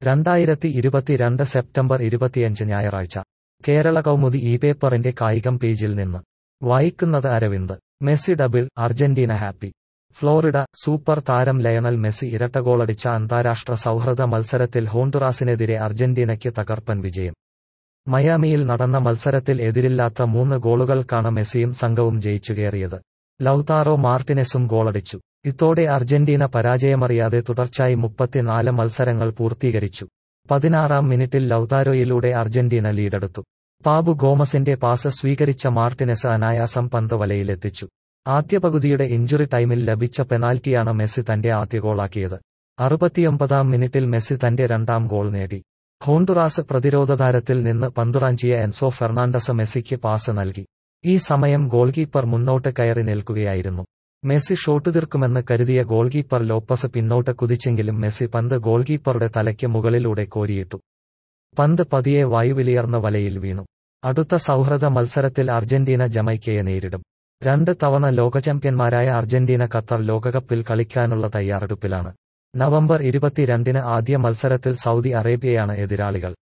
രണ്ടായിരത്തി ഇരുപത്തിരണ്ട് സെപ്റ്റംബർ ഇരുപത്തിയഞ്ച് ഞായറാഴ്ച കേരള കൗമുദി ഈ പേപ്പറിന്റെ കായികം പേജിൽ നിന്ന് വായിക്കുന്നത് Aravind Messi double Argentina happy Florida super താരം ലയണൽ മെസ്സി ഇരട്ട ഗോളടിച്ച അന്താരാഷ്ട്ര സൗഹൃദ മത്സരത്തിൽ ഹോണ്ടുറാസിനെതിരെ അർജന്റീനയ്ക്ക് തകർപ്പൻ വിജയം മയാമിയിൽ നടന്ന മത്സരത്തിൽ എതിരില്ലാത്ത മൂന്ന് ഗോളുകൾക്കാണ് മെസ്സിയും സംഘവും ജയിച്ചുകയറിയത് ലൌതാറോ മാർട്ടിനെസും ഗോളടിച്ചു ഇതോടെ അർജന്റീന പരാജയമറിയാതെ തുടർച്ചയായി മുപ്പത്തിനാല് മത്സരങ്ങൾ പൂർത്തീകരിച്ചു പതിനാറാം മിനിറ്റിൽ ലൌതാരോയിലൂടെ അർജന്റീന ലീഡെടുത്തു പാബു ഗോമസിന്റെ പാസ് സ്വീകരിച്ച മാർട്ടിനെസ് അനായാസം പന്ത് വലയിലെത്തിച്ചു ആദ്യ പകുതിയുടെ ഇഞ്ചുറി ടൈമിൽ ലഭിച്ച പെനാൽറ്റിയാണ് മെസ്സി തന്റെ ആദ്യ ഗോളാക്കിയത് അറുപത്തിയൊമ്പതാം മിനിറ്റിൽ മെസ്സി തന്റെ രണ്ടാം ഗോൾ നേടി ഹോണ്ടുറാസ് പ്രതിരോധതാരത്തിൽ നിന്ന് പന്തുറാഞ്ചിയ എൻസോ ഫെർണാണ്ടസ് മെസ്സിക്ക് പാസ് നൽകി ഈ സമയം ഗോൾ കീപ്പർ മുന്നോട്ട് കയറി നിൽക്കുകയായിരുന്നു മെസ്സി ഷോട്ട് തീർക്കുമെന്ന് കരുതിയ ഗോൾ കീപ്പർ ലോപ്പസ് പിന്നോട്ട് കുതിച്ചെങ്കിലും മെസ്സി പന്ത് ഗോൾ കീപ്പറുടെ തലയ്ക്ക് മുകളിലൂടെ കോരിയിട്ടു പന്ത് പതിയെ വായുവിലിയർന്ന വലയിൽ വീണു അടുത്ത സൗഹൃദ മത്സരത്തിൽ അർജന്റീന ജമൈക്കയെ നേരിടും രണ്ട് തവണ ലോക ചാമ്പ്യന്മാരായ അർജന്റീന ഖത്തർ ലോകകപ്പിൽ കളിക്കാനുള്ള തയ്യാറെടുപ്പിലാണ് നവംബർ ഇരുപത്തിരണ്ടിന് ആദ്യ മത്സരത്തിൽ സൗദി അറേബ്യയാണ് എതിരാളികൾ